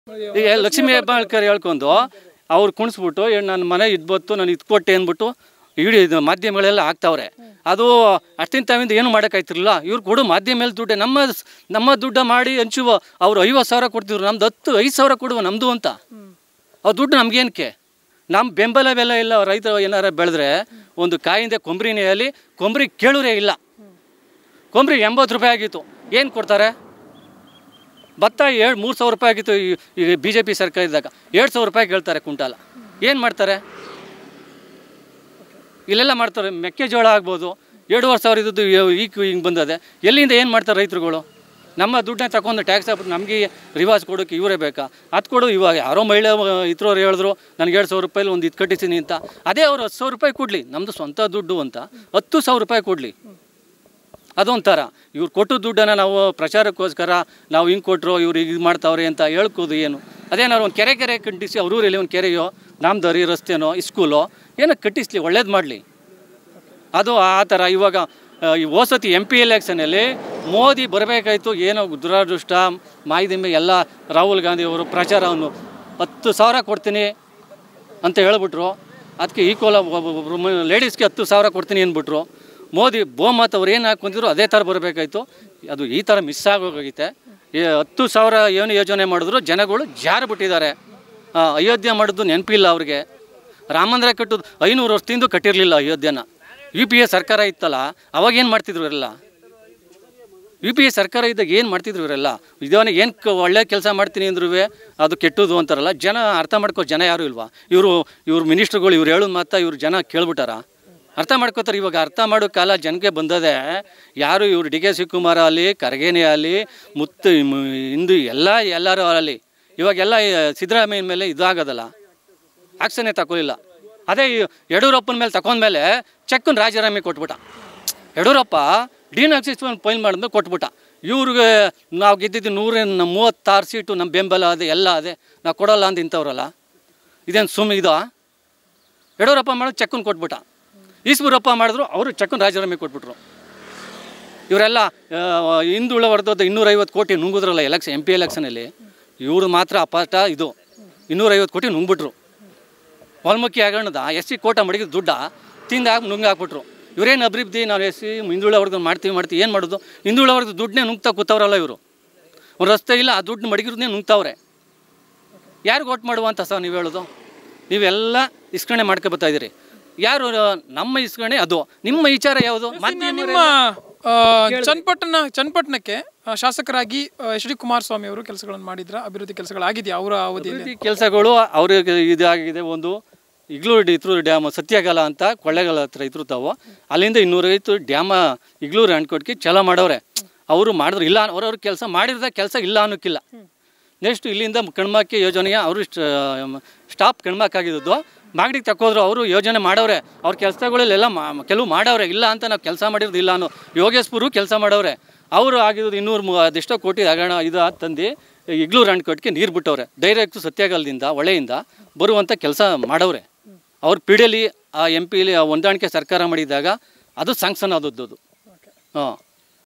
ಈಗ ಲಕ್ಷ್ಮೀ ಹೆಬ್ಬಾಳ್ಕರ್ ಹೇಳ್ಕೊಂಡು ಅವ್ರು ಕುಣಿಸ್ಬಿಟ್ಟು ಏ ನನ್ನ ಮನೆ ಇದು ಬತ್ತು ನಾನು ಇದು ಕೊಟ್ಟೆ ಅಂದ್ಬಿಟ್ಟು ಇಡೀ ಇದು ಮಾಧ್ಯಮಗಳೆಲ್ಲ ಆಗ್ತಾವ್ರೆ ಅದು ಅಷ್ಟಿಂತ ತಾವಿಂದ ಏನು ಮಾಡೋಕ್ಕಾಯ್ತಿರಲಿಲ್ಲ ಇವ್ರು ಕೊಡು ಮಾಧ್ಯಮ ಮೇಲೆ ದುಡ್ಡೆ ನಮ್ಮ ಸ್- ನಮ್ಮ ದುಡ್ಡ ಮಾಡಿ ಹಂಚುವ ಅವ್ರು ಐವತ್ತು ಸಾವಿರ ಕೊಡ್ತಿದ್ರು ನಮ್ದು ಹತ್ತು ಐದು ಸಾವಿರ ಕೊಡುವ ನಮ್ಮದು ಅಂತ ಅವ್ರ ದುಡ್ಡು ನಮ್ಗೇನಕ್ಕೆ ನಮ್ಮ ಬೆಂಬಲ ಬೆಲೆ ಇಲ್ಲ ರೈತರು ಏನಾರ ಬೆಳೆದ್ರೆ ಒಂದು ಕಾಯಿಂದ ಕೊಂಬ್ರಿನೇ ಆಗಲಿ ಕೊಂಬ್ರಿ ಕೇಳೋರೇ ಇಲ್ಲ ಕೊಂಬ್ರಿ ಎಂಬತ್ತು ರೂಪಾಯಿ ಆಗಿತ್ತು ಏನು ಕೊಡ್ತಾರೆ ಭತ್ತ ಏಳು ಮೂರು ಸಾವಿರ ರೂಪಾಯಿ ಆಗಿತ್ತು ಈ- ಈಗ ಬಿ ಜೆ ಪಿ ಸರ್ಕಾರ ಇದ್ದಾಗ ಎರಡು ಸಾವಿರ ರೂಪಾಯಿ ಕೇಳ್ತಾರೆ ಕುಂಟಾಲ ಏನು ಮಾಡ್ತಾರೆ ಇಲ್ಲೆಲ್ಲ ಮಾಡ್ತಾರೆ ಮೆಕ್ಕೆಜೋಳ ಆಗ್ಬೋದು ಎರಡೂವರೆ ಸಾವಿರ ಇದ್ದದ್ದು ಈಗ ಹಿಂಗೆ ಬಂದದೆ ಎಲ್ಲಿಂದ ಏನು ಮಾಡ್ತಾರೆ ರೈತರುಗಳು ನಮ್ಮ ದುಡ್ಡನ್ನ ತಗೊಂಡು ಟ್ಯಾಕ್ಸ್ ಹಾಕ್ಬಿಟ್ಟು ನಮಗೆ ರಿವಾಜ್ ಕೊಡೋಕ್ಕೆ ಇವರೇ ಬೇಕಾ ಅದು ಕೊಡು ಇವಾಗ ಯಾರೋ ಮಹಿಳೆ ಇದ್ರವ್ರು ಹೇಳಿದ್ರು ನನಗೆ ಎರಡು ಸಾವಿರ ರೂಪಾಯಿ ಒಂದು ಇದು ಕಟ್ಟಿದ್ದೀನಿ ಅಂತ ಅದೇ ಅವ್ರು ಹತ್ತು ಸಾವಿರ ರೂಪಾಯಿ ಕೊಡಲಿ ನಮ್ಮದು ಸ್ವಂತ ದುಡ್ಡು ಅಂತ ಹತ್ತು ಸಾವಿರ ರೂಪಾಯಿ ಕೊಡಲಿ ಅದೊಂಥರ ಇವ್ರು ಕೊಟ್ಟು ದುಡ್ಡನ್ನು ನಾವು ಪ್ರಚಾರಕ್ಕೋಸ್ಕರ ನಾವು ಹಿಂಗೆ ಕೊಟ್ಟರು ಇವ್ರು ಇದು ಮಾಡ್ತಾವ್ರೆ ಅಂತ ಹೇಳ್ಕೋದು ಏನು ಅದೇನಾದ್ರು ಒಂದು ಕೆರೆ ಕೆರೆ ಕಟ್ಟಿಸಿ ಅವ್ರ ಊರಲ್ಲಿ ಒಂದು ಕೆರೆಯೋ ನಾಮದಾರಿ ರಸ್ತೆನೋ ಸ್ಕೂಲೋ ಏನೋ ಕಟ್ಟಿಸ್ಲಿ ಒಳ್ಳೇದು ಮಾಡಲಿ ಅದು ಆ ಥರ ಇವಾಗ ಆ, ಈ ಹೋಸತಿ ಎಮ್ ಪಿ ಎಲೆಕ್ಷನಲ್ಲಿ ಮೋದಿ ಬರಬೇಕಾಯ್ತು ಏನೋ ದುರಾದೃಷ್ಟ ಮಾಹಿತಿಮೆ ಎಲ್ಲ ರಾಹುಲ್ ಗಾಂಧಿ ಅವರು ಪ್ರಚಾರವನ್ನು ಹತ್ತು ಸಾವಿರ ಕೊಡ್ತೀನಿ ಅಂತ ಹೇಳ್ಬಿಟ್ರು ಅದಕ್ಕೆ ಈಕ್ವಲ್ ಲೇಡೀಸ್ಗೆ ಹತ್ತು ಸಾವಿರ ಕೊಡ್ತೀನಿ ಅಂದ್ಬಿಟ್ರು ಮೋದಿ ಬಹುಮತ ಅವ್ರು ಏನು ಹಾಕೊಂಡಿದ್ರು ಅದೇ ಥರ ಬರಬೇಕಾಯ್ತು ಅದು ಈ ಥರ ಮಿಸ್ ಆಗೋಗೈತೆ ಈ ಹತ್ತು ಸಾವಿರ ಏನು ಯೋಜನೆ ಮಾಡಿದ್ರು ಜನಗಳು ಜಾರು ಬಿಟ್ಟಿದ್ದಾರೆ ಆ, ಅಯೋಧ್ಯೆ ಮಾಡೋದು ನೆನಪಿಲ್ಲ ಅವ್ರಿಗೆ ರಾಮಂದ್ರ ಕಟ್ಟೋದು ಐನೂರು ವರ್ಷದಿಂದ ಕಟ್ಟಿರಲಿಲ್ಲ ಅಯೋಧ್ಯೆನ ಯು ಪಿ ಎ ಸರ್ಕಾರ ಇತ್ತಲ್ಲ ಅವಾಗ ಏನು ಮಾಡ್ತಿದ್ರು ಇವರೆಲ್ಲ ಯು ಪಿ ಎ ಸರ್ಕಾರ ಇದ್ದಾಗ ಏನು ಮಾಡ್ತಿದ್ರು ಇವರೆಲ್ಲ ಇದವನಿಗೆ ಏನು ಕ ಒಳ್ಳೆ ಕೆಲಸ ಮಾಡ್ತೀನಿ ಅಂದ್ರೂ ಅದು ಕೆಟ್ಟದು ಅಂತಾರಲ್ಲ ಜನ ಅರ್ಥ ಮಾಡ್ಕೋ ಜನ ಯಾರೂ ಇಲ್ವಾ ಇವರು ಇವ್ರ ಮಿನಿಸ್ಟ್ರುಗಳು ಇವ್ರು ಹೇಳೋದು ಮಾತ್ರ ಇವ್ರು ಜನ ಕೇಳ್ಬಿಟ್ಟಾರ ಅರ್ಥ ಮಾಡ್ಕೋತಾರೆ ಇವಾಗ ಅರ್ಥ ಮಾಡೋ ಕಾಲ ಜನಕ್ಕೆ ಬಂದದೆ ಯಾರು ಇವರು ಡಿ ಕೆ ಶಿವಕುಮಾರ ಆಗಲಿ ಖರ್ಗೆನೇ ಆಗಲಿ ಮುತ್ತು ಮ್- ಹಿಂದೂ ಎಲ್ಲ ಎಲ್ಲರೂ ಆಗಲಿ ಇವಾಗೆಲ್ಲ ಈ ಸಿದ್ದರಾಮಯ್ಯನ ಮೇಲೆ ಇದಾಗೋದಲ್ಲ ಆಕ್ಷನೇ ತಗೊಳ್ಳಿಲ್ಲ ಅದೇ ಈ ಯಡಿಯೂರಪ್ಪನ ಮೇಲೆ ತಗೊಂಡ್ಮೇಲೆ ಚೆಕ್ಕನ್ನು ರಾಜೀನಾಮೆ ಕೊಟ್ಬಿಟ್ಟ ಯಡಿಯೂರಪ್ಪ ಡಿನ್ ಆಕ್ಸಿಸ್ ಫೈಲ್ ಮಾಡಿದ್ಮೇಲೆ ಕೊಟ್ಬಿಟ್ಟ ಇವ್ರಿಗೆ ನಾವು ಗೆದ್ದಿದ್ದು ನೂರ ಮೂವತ್ತಾರು ಸೀಟು ನಮ್ಮ ಬೆಂಬಲ ಅದೇ ಎಲ್ಲ ಅದೇ ನಾವು ಕೊಡಲ್ಲ ಅಂತ ಇಂಥವ್ರಲ್ಲ ಇದೇನು ಸುಮ್ಮನೆ ಇದಾ ಯಡಿಯೂರಪ್ಪ ಮಾಡೋದು ಚೆಕ್ಕನ್ನು ಕೊಟ್ಬಿಟ್ಟ ಈಶ್ವರಪ್ಪ ಮಾಡಿದ್ರು ಅವರು ಚೆಕ್ಕನ್ನು ರಾಜೀನಾಮೆ ಕೊಟ್ಬಿಟ್ರು ಇವರೆಲ್ಲ ಹಿಂದುಳ ಹೊಡೆದದ್ದು ಇನ್ನೂರೈವತ್ತು ಕೋಟಿ ನುಂಗಿದ್ರಲ್ಲ ಎಲೆಕ್ಷನ್ ಎಮ್ ಪಿ ಎಲೆಕ್ಷನಲ್ಲಿ ಇವರು ಮಾತ್ರ ಅಪಾಟ ಇದು ಇನ್ನೂರೈವತ್ತು ಕೋಟಿ ನುಂಗ್ಬಿಟ್ರು ವಾಲ್ಮೀಕಿ ಹಗರಣದ ಎಸ್ ಸಿ ಕೋಟ ಮಡಗಿದ ದುಡ್ಡ ತಿಂದಾಗಿ ನುಂಗ್ ಹಾಕ್ಬಿಟ್ರು ಇವರೇನು ಅಭಿವೃದ್ಧಿ ನಾವು ಎಸ್ ಸಿ ಹಿಂದುಳ ವರ್ಗದ ಮಾಡ್ತೀವಿ ಮಾಡ್ತೀವಿ ಏನು ಮಾಡೋದು ಹಿಂದುಳ ವರ್ಗದ ದುಡ್ಡನ್ನೇ ನುಂಗ್ತಾ ಕೂತವ್ರಲ್ಲ ಇವರು ಒಂದು ರಸ್ತೆ ಇಲ್ಲ ಆ ದುಡ್ಡು ಮಡಗಿರೋದನ್ನೇ ನುಂಗ್ತಾವ್ರೆ ಯಾರಿಗೆ ಓಟ್ ಮಾಡುವಂತ ಸರ್ ನೀವು ಹೇಳೋದು ನೀವೆಲ್ಲ ಇಸ್ಕಣೆ ಮಾಡ್ಕೊ ಬರ್ತಾ ಇದ್ದೀರಿ ಯಾರು ನಮ್ಮ ಇಸ್ಕಣೆ ಅದು ನಿಮ್ಮ ವಿಚಾರ ಯಾವುದು ನಿಮ್ಮ ಆ, ಚನ್ನಪಟ್ಟಣ ಚನ್ನಪಟ್ಟಣಕ್ಕೆ ಆ, ಶಾಸಕರಾಗಿ ಎಚ್ ಡಿ ಕುಮಾರಸ್ವಾಮಿ ಅವರು ಕೆಲಸಗಳನ್ನು ಮಾಡಿದ್ರ ಅಭಿವೃದ್ಧಿ ಕೆಲಸಗಳಾಗಿದೆಯಾ ಅವರ ಅವಧಿಯಲ್ಲಿ ಅಭಿವೃದ್ಧಿ ಕೆಲಸಗಳು ಅವ್ರಿಗೆ ಇದಾಗಿದೆ ಒಂದು ಇಗ್ಲೂರು ಇತ್ರು ಡ್ಯಾಮ್ ಸತ್ಯಗಾಲ ಅಂತ ಕೊಳ್ಳೆಗಾಲ ಹತ್ರ ಇದ್ರು ತಾವು ಅಲ್ಲಿಂದ ಇನ್ನೂರೈವತ್ತು ಡ್ಯಾಮ ಇಗ್ಲೂರು ಅಣ್ಕೊಟ್ಗೆ ಚಾಲ ಮಾಡವ್ರೆ ಅವರು ಮಾಡಿದ್ರು ಇಲ್ಲ ಅವ್ರವ್ರ ಕೆಲಸ ಮಾಡಿರದ ಕೆಲಸ ಇಲ್ಲ ಅನ್ನೋಕ್ಕಿಲ್ಲ ನೆಕ್ಸ್ಟ್ ಇಲ್ಲಿಂದ ಕಣ್ಮಾಕಿ ಯೋಜನೆಯ ಅವರು ಸ್ಟಾಪ್ ಕಣ್ಮಾಕಾಗಿದ್ದು ಮಾಗಡಿಗೆ ತಕ್ಕೋದ್ರು ಅವರು ಯೋಜನೆ ಮಾಡವ್ರೆ ಅವ್ರ ಕೆಲಸಗಳಲ್ಲೆಲ್ಲ ಮಾ ಕೆಲವು ಮಾಡವ್ರೆ ಇಲ್ಲ ಅಂತ ನಾವು ಕೆಲಸ ಮಾಡಿರೋದು ಇಲ್ಲ ಅನ್ನೋ ಯೋಗೇಶ್ಪುರು ಕೆಲಸ ಮಾಡವ್ರೆ ಅವರು ಆಗಿರೋದು ಇನ್ನೂರು ಮೂ ಅದೆಷ್ಟೋ ಕೋಟಿ ಹಗರಣ ಇದು ಆದ್ ತಂದು ಇಗ್ಲೂರು ಅಣ್ಕಟ್ಟಿಗೆ ನೀರು ಬಿಟ್ಟವ್ರೆ ಡೈರೆಕ್ಟ್ ಸತ್ಯಗಾಲದಿಂದ ಹೊಳೆಯಿಂದ ಬರುವಂಥ ಕೆಲಸ ಮಾಡವ್ರೆ ಅವ್ರ ಪಿಡಿಯಲ್ಲಿ ಆ ಎಂ ಪಿಲಿ ಹೊಂದಾಣಿಕೆ ಸರ್ಕಾರ ಮಾಡಿದಾಗ ಅದು ಸ್ಯಾಂಕ್ಷನ್ ಆದದ್ದು ಅದು ಹಾಂ